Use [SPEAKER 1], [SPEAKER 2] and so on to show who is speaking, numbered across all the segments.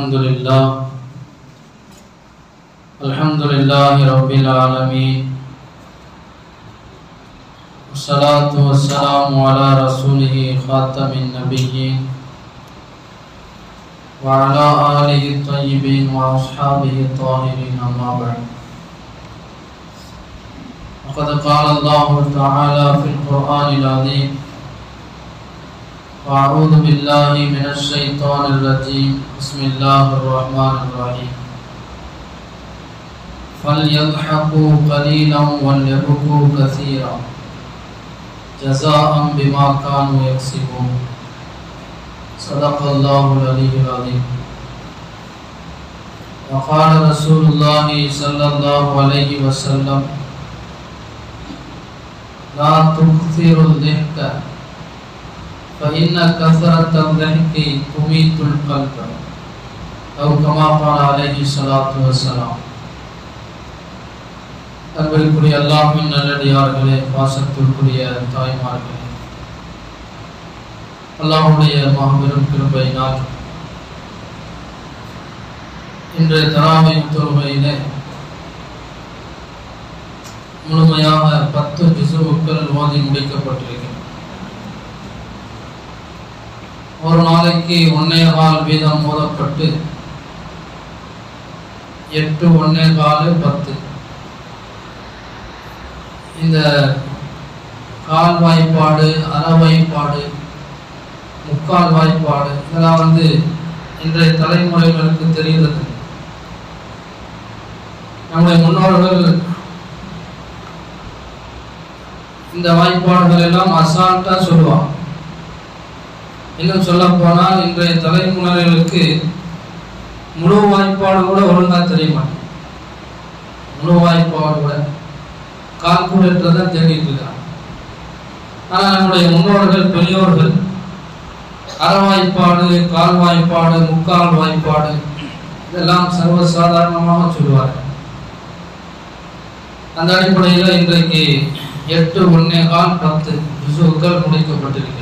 [SPEAKER 1] الحمد لله الحمد لله رب العالمين والصلاة والسلام على رسوله خاتم النبيين وعلى آله الطيبين وأصحابه الطاهرين أما بعد وقد قال الله تعالى في القرآن العظيم وأعوذ بالله من الشيطان الرجيم بسم الله الرحمن الرحيم فليضحكوا قليلا وليبكوا كثيرا جزاء بما كانوا يكسبون صدق الله العلي العظيم وقال رسول الله صلى الله عليه وسلم لا تكثروا الضحك فإن كثرة الضحك تميت القلب أو كما قال عليه الصلاة والسلام அன்பிற்குரிய அல்லாஹின் நல்லடியார்களே பாசத்திற்குரிய தாய்மார்களே அல்லாஹுடைய மாபெரும் கிருபையினால் இன்றைய தராமை தொழுகையிலே முழுமையாக பத்து ஜிசுவுக்கள் ஓதி முடிக்கப்பட்டிருக்கிறது ஒரு நாளைக்கு ஒன்னே கால் வீதம் மோதப்பட்டு எட்டு ஒன்னே காலு பத்து இந்த கால் வாய்ப்பாடு அற வாய்ப்பாடு முக்கால் வாய்ப்பாடு இதெல்லாம் வந்து இன்றைய தலைமுறைகளுக்கு தெரிகிறது நம்முடைய முன்னோர்கள் இந்த வாய்ப்பாடுகள் எல்லாம் அசால்ட்டா சொல்லுவாங்க இன்னும் சொல்ல போனால் இன்றைய தலைமுறைகளுக்கு முழு வாய்ப்பாடு கூட ஒழுங்கா தெரிய மாட்டேன் முழு வாய்ப்பாடு கூட கால்குலேட்டர் தான் தேடிட்டு இருக்காங்க ஆனா நம்முடைய முன்னோர்கள் பெரியோர்கள் அறவாய்ப்பாடு கால் வாய்ப்பாடு முக்கால் வாய்ப்பாடு இதெல்லாம் சர்வசாதாரணமாக சொல்லுவார்கள் அந்த அடிப்படையில் இன்றைக்கு எட்டு ஒன்னே கால் பத்து விசுக்கள் முடிக்கப்பட்டிருக்கிறது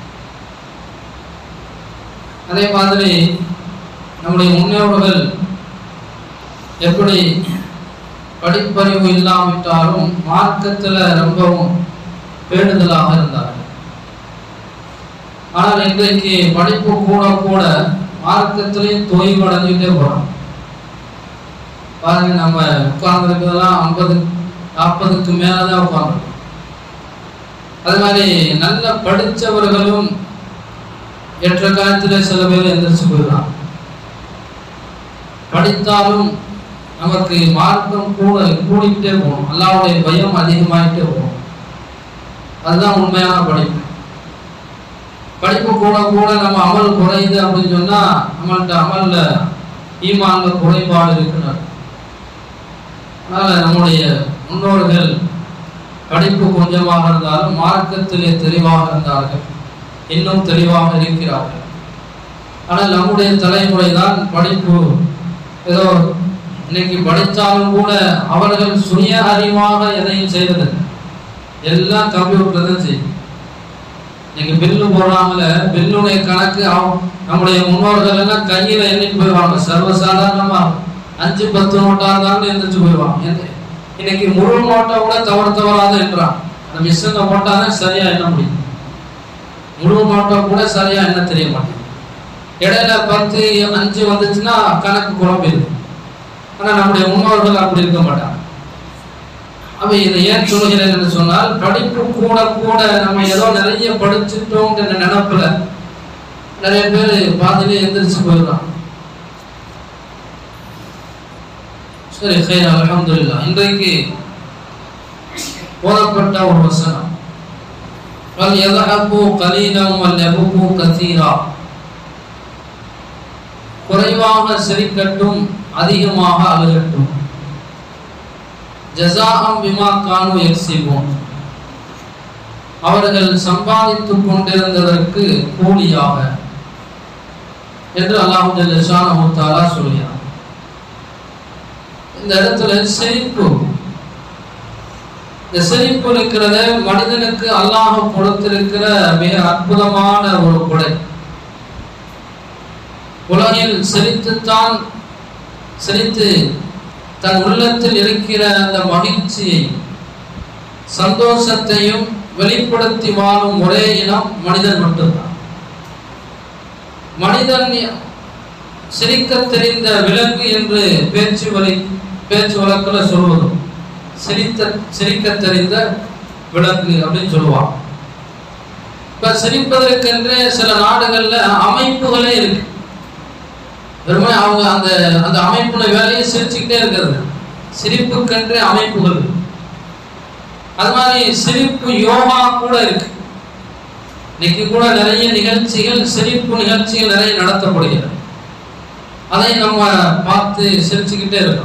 [SPEAKER 1] அதே மாதிரி நம்முடைய முன்னோர்கள் எப்படி படிப்பறிவு இல்லாவிட்டாலும் மார்க்கத்துல ரொம்பவும் பேணுதலாக இருந்தார்கள் ஆனால் இன்றைக்கு படிப்பு கூட கூட மார்க்கத்திலையும் தொய்வு அடைஞ்சிட்டே போறோம் பாருங்க நம்ம உட்கார்ந்து இருக்கிறதெல்லாம் ஐம்பது நாற்பதுக்கு மேலதான் உட்கார்ந்து அது மாதிரி நல்ல படித்தவர்களும் எற்ற காலத்துல சில பேர் எந்திரிச்சு போயிடலாம் படித்தாலும் நமக்கு மார்க்கம் கூட கூடிக்கிட்டே போகணும் அல்லாவுடைய பயம் அதிகமாயிட்டே போகும் அதுதான் உண்மையான படிப்பு படிப்பு கூட கூட நம்ம அமல் குறையுது அப்படின்னு சொன்னா நம்மள்ட்ட அமல்ல ஈமான்ல குறைபாடு இருக்குன்னு அதனால நம்முடைய முன்னோர்கள் படிப்பு கொஞ்சமாக இருந்தாலும் மார்க்கத்திலே தெளிவாக இருந்தார்கள் இன்னும் தெளிவாக இருக்கிறார்கள் ஆனால் நம்முடைய தலைமுறை தான் படிப்பு ஏதோ இன்னைக்கு படித்தாலும் கூட அவர்கள் சுய அறிவாக எதையும் செய்வது எல்லாம் கம்ப்யூட்டர் தான் செய்யும் இன்னைக்கு பில்லு போடுறாங்கள பில்லுடைய கணக்கு நம்முடைய முன்னோர்கள் எல்லாம் கையில எண்ணிட்டு போயிடுவாங்க சர்வசாதாரணமா அஞ்சு பத்து நோட்டா இருந்தாலும் எந்திரிச்சு போயிடுவாங்க இன்னைக்கு முழு நோட்டை கூட தவறு தவறாத என்றான் அந்த மிஷினை போட்டாதான் சரியா எண்ண முடியும் முழு நோட்டை கூட சரியா என்ன தெரிய மாட்டேங்குது இடையில பத்து அஞ்சு வந்துச்சுன்னா கணக்கு குழம்பிடுது ஆனா நம்முடைய முன்னோர்கள் அப்படி இருக்க மாட்டாங்க அப்ப இதை ஏன் சொல்கிறேன் என்று சொன்னால் படிப்பு கூட கூட நம்ம ஏதோ நிறைய படிச்சுட்டோங்கிற நினைப்புல நிறைய பேர் பாதிலே எந்திரிச்சு போயிடலாம் சரி சரி அலமதுல்லா இன்றைக்கு போதப்பட்ட ஒரு வசனம் வல் எதஹபு கலீலம் வல் எபுகு கசீரா குறைவாக சிரிக்கட்டும் அதிகமாக அழுகட்டும் ஜசாம் விமா கானு எக்ஸிவோம் அவர்கள் சம்பாதித்துக் கொண்டிருந்ததற்கு கூலியாக என்று அல்லாஹு ஷானஹுத்தாலா சொல்கிறார் இந்த இடத்துல சிரிப்பு இந்த சிரிப்பு இருக்கிறத மனிதனுக்கு அல்லாஹ் கொடுத்திருக்கிற மிக அற்புதமான ஒரு கொடை உலகில் சிரித்துத்தான் சிரித்து தன் உள்ளத்தில் இருக்கிற அந்த மகிழ்ச்சியை சந்தோஷத்தையும் வெளிப்படுத்தி வாழும் ஒரே இனம் மனிதன் மட்டும்தான் மனிதன் சிரிக்க தெரிந்த விலங்கு என்று பேச்சு வழி பேச்சு வழக்கில் சொல்வதும் சிரித்த சிரிக்க தெரிந்த விலங்கு அப்படின்னு சொல்லுவான் இப்ப சிரிப்பதற்கென்றே சில நாடுகள்ல அமைப்புகளே இருக்கு வெறுமனே அவங்க அந்த அந்த அமைப்புல வேலையை சிரிச்சுக்கிட்டே இருக்கிறது சிரிப்புக்கென்றே அமைப்புகள் இருக்கு. அது மாதிரி சிரிப்பு யோகா கூட இருக்கு இன்னைக்கு கூட நிறைய நிகழ்ச்சிகள் சிரிப்பு நிகழ்ச்சிகள் நிறைய நடத்தப்படுகிறது அதை நம்ம பார்த்து சிரிச்சுக்கிட்டே இருக்கோம்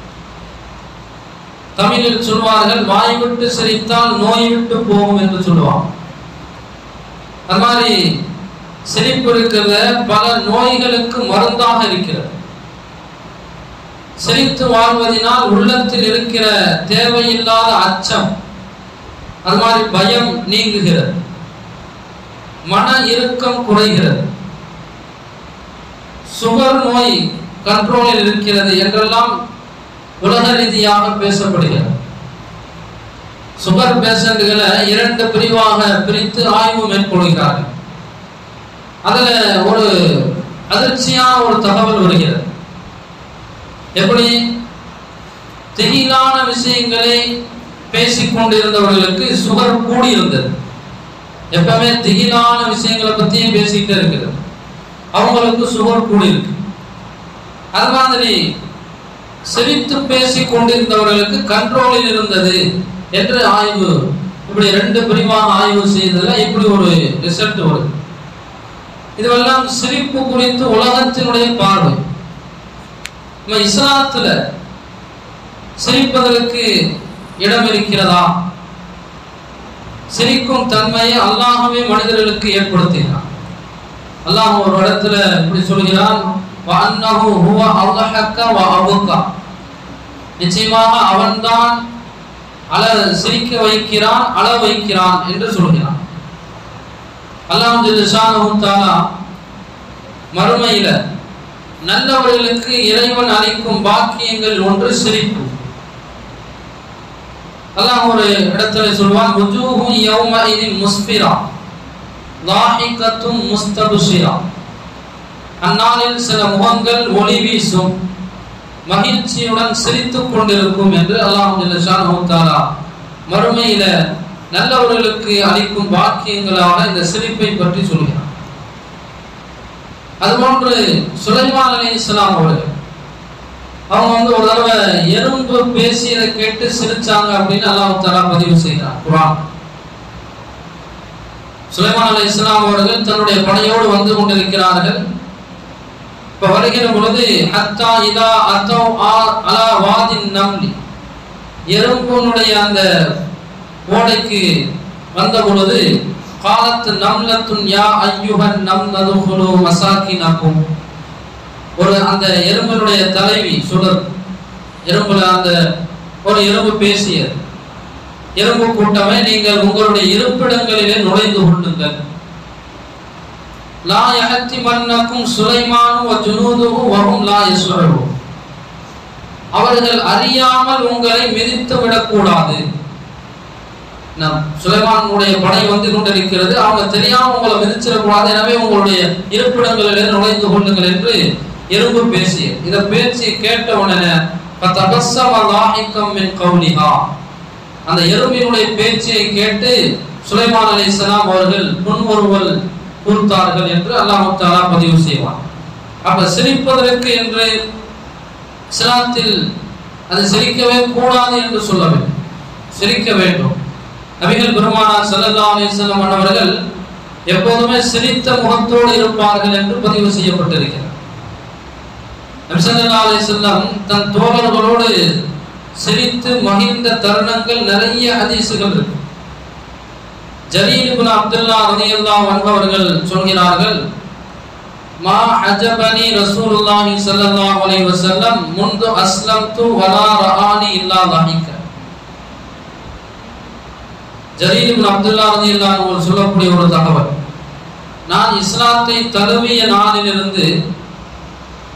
[SPEAKER 1] தமிழில் சொல்வார்கள் வாய் விட்டு சிரித்தால் நோய் விட்டு போகும் என்று சொல்லுவாங்க அது மாதிரி சிரிப்பு இருக்கிறத பல நோய்களுக்கு மருந்தாக இருக்கிறது சிரித்து வாழ்வதனால் உள்ளத்தில் இருக்கிற தேவையில்லாத அச்சம் அது மாதிரி பயம் நீங்குகிறது மன இறுக்கம் குறைகிறது சுகர் நோய் கண்ட்ரோலில் இருக்கிறது என்றெல்லாம் உலக ரீதியாக பேசப்படுகிறது சுகர் பேஷண்ட்களை இரண்டு பிரிவாக பிரித்து ஆய்வு மேற்கொள்கிறார்கள் அதுல ஒரு அதிர்ச்சியான ஒரு தகவல் வருகிறது எப்படி திகிலான விஷயங்களை பேசிக் கொண்டிருந்தவர்களுக்கு சுகர் கூடி இருந்தது எப்பவுமே திகிலான விஷயங்களை பத்தியே பேசிக்கிட்டே இருக்கிறது அவங்களுக்கு சுகர் கூடி இருக்கு அது மாதிரி சிரித்து பேசிக் கொண்டிருந்தவர்களுக்கு கண்ட்ரோலில் இருந்தது என்று ஆய்வு இப்படி ரெண்டு பிரிவாக ஆய்வு செய்ததுல இப்படி ஒரு ரிசல்ட் வருது இதுவெல்லாம் சிரிப்பு குறித்து உலகத்தினுடைய பார்வை நம்ம இஸ்லாத்துல சிரிப்பதற்கு இடம் இருக்கிறதா சிரிக்கும் தன்மையை அல்லாஹ்வே மனிதர்களுக்கு ஏற்படுத்தினான் அல்லாஹ் ஒரு இடத்துல இப்படி சொல்கிறான் வஅன்னஹு ஹுவ அல்ஹக்க வ அபுக்கா நிச்சயமாக அவன்தான் அழ சிரிக்க வைக்கிறான் அழ வைக்கிறான் என்று சொல்கிறான் அல்லாஹ் ஜல்ஷானஹு தஆலா மறுமையில நல்லவர்களுக்கு இறைவன் அளிக்கும் பாக்கியங்கள் ஒன்று சிரிப்பு அல்லாஹ் ஒரு இடத்துல சொல்வான் வுஜூஹு யௌமஇதின் முஸ்பிரா லாஹிகத்தும் முஸ்தபுஷிரா அந்நாளில் சில முகங்கள் ஒளி வீசும் மகிழ்ச்சியுடன் சிரித்துக் கொண்டிருக்கும் என்று அல்லாஹ் ஜல்ஷானஹு தஆலா மறுமையில நல்லவர்களுக்கு அளிக்கும் பாக்கியங்களாக இந்த சிரிப்பை பற்றி சொல்கிறார் அதுபோன்று சுலைமான் அலி இஸ்லாம் அவர்கள் அவங்க வந்து ஒரு தடவை எறும்பு பேசியதை கேட்டு சிரிச்சாங்க அப்படின்னு அல்லாஹ் தஆலா பதிவு செய்கிறார் குர்ஆன் சுலைமான் அலி இஸ்லாம் அவர்கள் தன்னுடைய படையோடு வந்து கொண்டிருக்கிறார்கள் இப்ப வருகிற பொழுது ஹத்தா இதா அத்தோ அலா வாதின் நம்லி எறும்புனுடைய அந்த ஓடைக்கு வந்த பொழுது காலத்து நம்லத்துன் யா ஐயுகன் நம் நதுகுலு மசாக்கினக்கும் ஒரு அந்த எறும்பினுடைய தலைவி சுடர் எறும்புல அந்த ஒரு எறும்பு பேசியது எறும்பு கூட்டமே நீங்கள் உங்களுடைய இருப்பிடங்களிலே நுழைந்து கொள்ளுங்கள் லா யஹத்தி மன்னக்கும் சுலைமானு வ ஜுனூதுஹு வஹும் லா யஸ்மஉ அவர்கள் அறியாமல் உங்களை மிதித்து விடக்கூடாது நம் சுலைமானுடைய படை வந்து கொண்டிருக்கிறது அவங்க தெரியாம உங்களை மிதிச்சிடக்கூடாது எனவே உங்களுடைய இருப்பிடங்களிலே நுழைந்து கொள்ளுங்கள் என்று எறும்பு பேசிய இத பேச்சு கேட்ட உடனே ஃபதபஸ்ஸம லாஹிகம் மின் கௌலிஹா அந்த எறும்பினுடைய பேச்சை கேட்டு சுலைமான் அலைஹிஸ்ஸலாம் அவர்கள் முன்வருவல் கூர்த்தார்கள் என்று அல்லாஹ் தஆலா பதிவு செய்வான் அப்ப சிரிப்பதற்கு என்று இஸ்லாத்தில் அது சிரிக்கவே கூடாது என்று சொல்லவில்லை சிரிக்க வேண்டும் நபிகள் பெருமானார் ஸல்லல்லாஹு அலைஹி வஸல்லம் அவர்கள் எப்போதுமே சிரித்த முகத்தோடு இருப்பார்கள் என்று பதிவு செய்யப்பட்டிருக்கிறது நபி ஸல்லல்லாஹு அலைஹி வஸல்லம் தன் தோழர்களோடு சிரித்து மகிழ்ந்த தருணங்கள் நிறைய ஹதீசுகள் இருக்கு ஜரீர் இப்னு அப்துல்லா ரலியல்லாஹு அன்ஹு அவர்கள் சொல்கிறார்கள் மா அஜபனி ரசூலுல்லாஹி ஸல்லல்லாஹு அலைஹி வஸல்லம் முந்து அஸ்லம்து வலா ரஆனி இல்லா லாஹிக ஜரீர் இப்னு அப்துல்லா ரலியல்லாஹு அன்ஹு அவர்கள் சொல்லக்கூடிய ஒரு தகவல் நான் இஸ்லாத்தை தழுவிய நாளிலிருந்து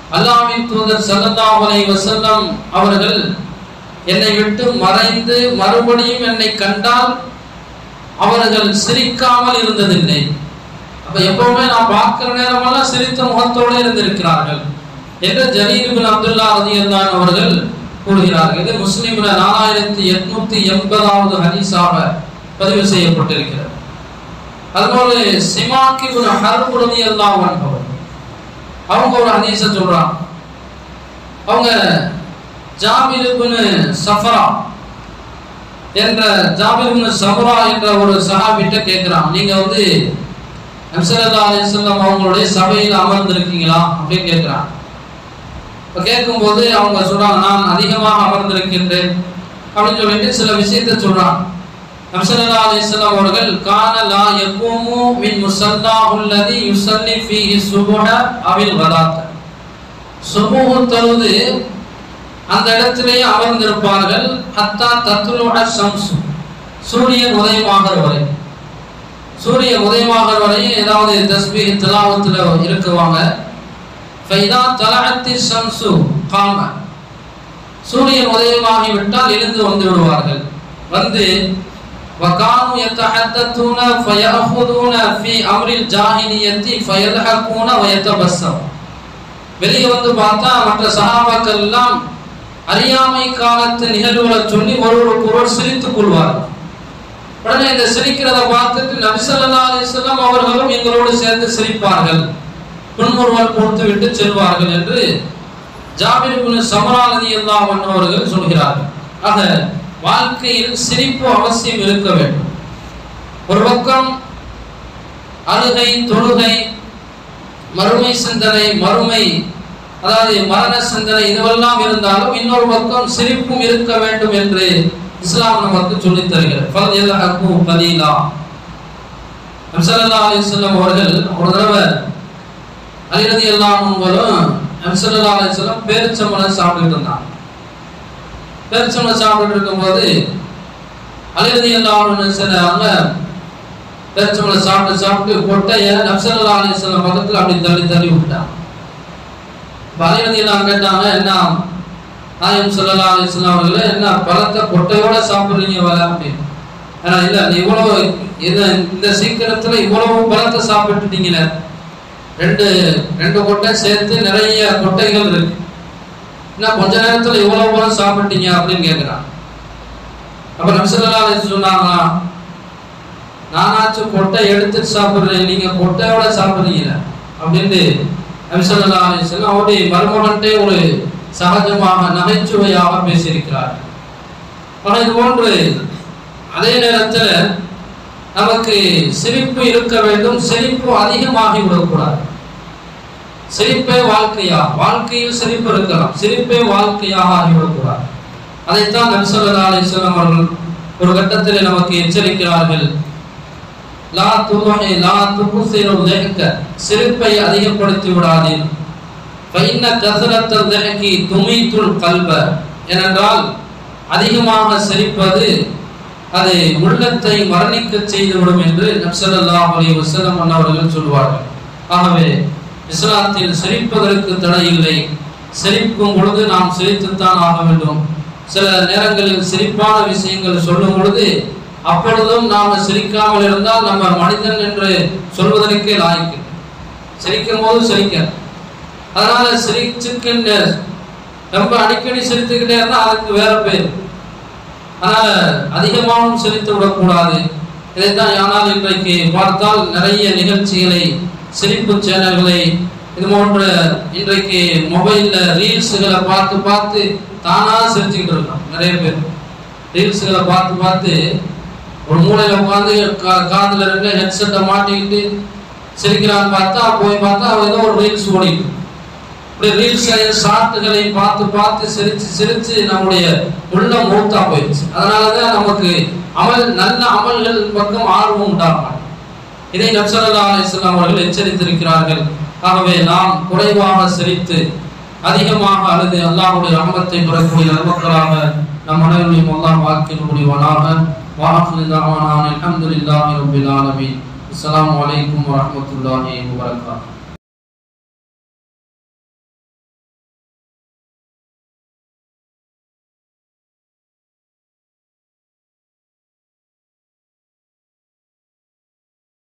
[SPEAKER 1] அல்லாஹ்வின் தூதர் ஸல்லல்லாஹு அலைஹி வஸல்லம் அவர்கள் என்னை விட்டு மறைந்து மறுபடியும் என்னை கண்டால் அவர்கள் சிரிக்காமல் இருந்ததில்லை அப்ப எப்பவுமே நான் பார்க்கிற நேரமெல்லாம் சிரித்த முகத்தோடு இருந்திருக்கிறார்கள் என்று ஜலீல் பின் அப்துல்லா ரதியல்லான் அவர்கள் கூறுகிறார்கள் இது முஸ்லிம்ல நாலாயிரத்தி எட்நூத்தி எண்பதாவது ஹதீஸாக பதிவு செய்யப்பட்டிருக்கிறது அதுபோல சிமாக்கி ஒரு ஹர்பு ரதியல்லாஹு அன்ஹு அவங்க ஒரு ஹதீஸை சொல்றாங்க அவங்க ஜாபிர் இப்னு சஃபரா என்ற ஜாபிர் இப்னு சஃபரா என்ற ஒரு சஹாபிட்ட கேட்கிறான் நீங்க வந்து நபிசல்லா அலிஸ்லாம் அவங்களுடைய சபையில் அமர்ந்திருக்கீங்களா அப்படின்னு கேட்கிறான் இப்போ கேட்கும்போது அவங்க சொல்றாங்க நான் அதிகமாக அமர்ந்திருக்கின்றேன் அப்படின்னு சொல்லிட்டு சில விஷயத்தை சொல்றான் நபிசல்லா அலிஸ்லாம் அவர்கள் கான லா யகூமு மின் முஸல்லாஹுல்லதி யுஸல்லி ஃபீஹி சுபஹ அவில் வலாத் சுபஹு தொழுது அந்த இடத்திலேயே அமர்ந்திருப்பார்கள் ஹத்தா தத்துலுட சம்சு சூரியன் உதயமாகிற வரை சூரியன் உதயமாகிற வரையும் ஏதாவது தஸ்பீஹ் திலாவத்துல இருக்குவாங்க ஃபைதா தலஅத்தி ஷம்சு காம சூரியன் உதயமாகி விட்டால் எழுந்து வந்து விடுவார்கள் வந்து வகானு யத்தஹத்தூன ஃபயஅஹுதுன ஃபீ அம்ரில் ஜாஹிலியத்தி ஃபயதஹகுன வயதபஸ்ஸம் வெளியே வந்து பார்த்தா மற்ற சஹாபாக்கள் எல்லாம் அறியாமை காலத்து நிகழ்வுகளை சொல்லி ஒருவருக்கு ஒருவர் சிரித்துக் கொள்வார்கள் உடனே இந்த சிரிக்கிறத பார்த்துட்டு நபிசல்லா அலிஸ்லாம் அவர்களும் எங்களோடு சேர்ந்து சிரிப்பார்கள் புன்முறுவல் கொடுத்து விட்டு செல்வார்கள் என்று ஜாபிர் குனு சமராலதி எல்லாம் அவர்கள் சொல்கிறார்கள் ஆக வாழ்க்கையில் சிரிப்பு அவசியம் இருக்க வேண்டும் ஒரு பக்கம் அழுகை தொழுகை மறுமை சிந்தனை மறுமை அதாவது மரண சிந்தனை இதுவெல்லாம் இருந்தாலும் இன்னொரு பக்கம் சிரிப்பும் இருக்க வேண்டும் என்று இஸ்லாம் நமக்கு சொல்லித் தருகிறது ஃபல் அக்கு பலீலா நம்சல்லா அலிஸ்லாம் அவர்கள் ஒரு தடவை அலிரதி எல்லாங்களும் நம்சல்லா அலிஸ்லாம் பேரிச்சம்பளம் சாப்பிட்டுட்டு இருந்தாங்க பேரிச்சம்பளம் சாப்பிட்டுட்டு இருக்கும்போது அலிரதி எல்லாரும் சொன்னாங்க பேரிச்சம்பளம் சாப்பிட்டு சாப்பிட்டு கொட்டைய நம்சல்லா அலிஸ்லாம் பக்கத்தில் அப்படி தள்ளி தள்ளி விட்டாங்க அலிரதி எல்லாம் கேட்டாங்க என்ன நாயம் சொல்லலா அலிஸ்லாம் அவர்களே என்ன பழத்தை கொட்டையோட சாப்பிடுறீங்க வர அப்படின்னு ஏன்னா இல்ல நீ இவ்வளவு இது இந்த சீக்கிரத்துல இவ்வளவு பழத்தை சாப்பிட்டுட்டீங்களே ரெண்டு ரெண்டு கொட்டை சேர்த்து நிறைய கொட்டைகள் இருக்கு இன்னும் கொஞ்ச நேரத்துல இவ்வளவு பழம் சாப்பிட்டீங்க அப்படின்னு கேட்கிறான் அப்ப நம்சல்லா அலிஸ் சொன்னாங்களா நானாச்சும் கொட்டை எடுத்துட்டு சாப்பிடுறேன் நீங்க கொட்டையோட சாப்பிடுறீங்க அப்படின்ட்டு நம்சல்லா அலிஸ்லாம் அவருடைய மருமகன்ட்டே ஒரு சகஜமாக நகைச்சுவையாக பேசியிருக்கிறார் ஆனால் இது போன்று அதே நேரத்தில் நமக்கு சிரிப்பு இருக்க வேண்டும் சிரிப்பு அதிகமாகி விடக்கூடாது சிரிப்பே வாழ்க்கையா வாழ்க்கையில் சிரிப்பு இருக்கலாம் சிரிப்பே வாழ்க்கையாக ஆகிவிடக்கூடாது அதைத்தான் நம்சல்லா அலிஸ்லாம் அவர்கள் ஒரு கட்டத்தில் நமக்கு எச்சரிக்கிறார்கள் லா துமஹி லா துகுசிரு லைக்க சிரிப்பை அதிகப்படுத்தி விடாதீர் ஃபைன்ன கசரத்தல் தஹகி துமீத்துல் கல்ப ஏனென்றால் அதிகமாக சிரிப்பது அது உள்ளத்தை மரணிக்க செய்துவிடும் என்று நப்சல்லாஹ் அலி வசலம் அவர்கள் சொல்வார்கள் ஆகவே இஸ்லாத்தில் சிரிப்பதற்கு தடை இல்லை சிரிக்கும் பொழுது நாம் சிரித்துத்தான் ஆக வேண்டும் சில நேரங்களில் சிரிப்பான விஷயங்கள் சொல்லும் பொழுது அப்பொழுதும் நாம் சிரிக்காமல் இருந்தால் நம்ம மனிதன் என்று சொல்வதற்கே லாய்க்கு சிரிக்கும் போது சிரிக்க அதனால சிரிச்சுக்கின்ற ரொம்ப அடிக்கடி சிரித்துக்கிட்டே இருந்தால் அதுக்கு வேற பேர் அதனால அதிகமாகவும் சிரித்து விடக்கூடாது இதைத்தான் ஆனால் இன்றைக்கு பார்த்தால் நிறைய நிகழ்ச்சிகளை சிரிப்பு சேனல்களை இது போன்ற இன்றைக்கு மொபைல்ல ரீல்ஸுகளை பார்த்து பார்த்து தானா சிரிச்சுக்கிட்டு இருக்கோம் நிறைய பேர் ரீல்ஸுகளை பார்த்து பார்த்து ஒரு மூலையில உட்காந்து காதுல ரெண்டு ஹெட்செட்டை மாட்டிக்கிட்டு சிரிக்கிறான்னு பார்த்தா போய் பார்த்தா அவன் ஏதோ ஒரு ரீல்ஸ் ஓடிட்டு இப்படி ரீல்ஸையும் ஷார்ட்டுகளை பார்த்து பார்த்து சிரிச்சு சிரிச்சு நம்முடைய உள்ள மூத்தா போயிடுச்சு அதனாலதான் நமக்கு அமல் நல்ல அமல்கள் பக்கம் ஆர்வம் உண்டாகும் இதை நப்சல்லா அலிஸ்லாம் அவர்கள் எச்சரித்திருக்கிறார்கள் ஆகவே நாம் குறைவாக சிரித்து அதிகமாக அழுது அல்லாஹுடைய ரஹமத்தை பெறக்கூடிய நன்மக்களாக நம் அனைவரையும் அல்லாஹ் வாக்கில் முடிவானாக வாஹில் தாவானான் அல்ஹம்துலில்லாஹி ரப்பில் ஆலமீன் அஸ்ஸலாமு அலைக்கும் வரஹ்மத்துல்லாஹி வபரகாத்துஹு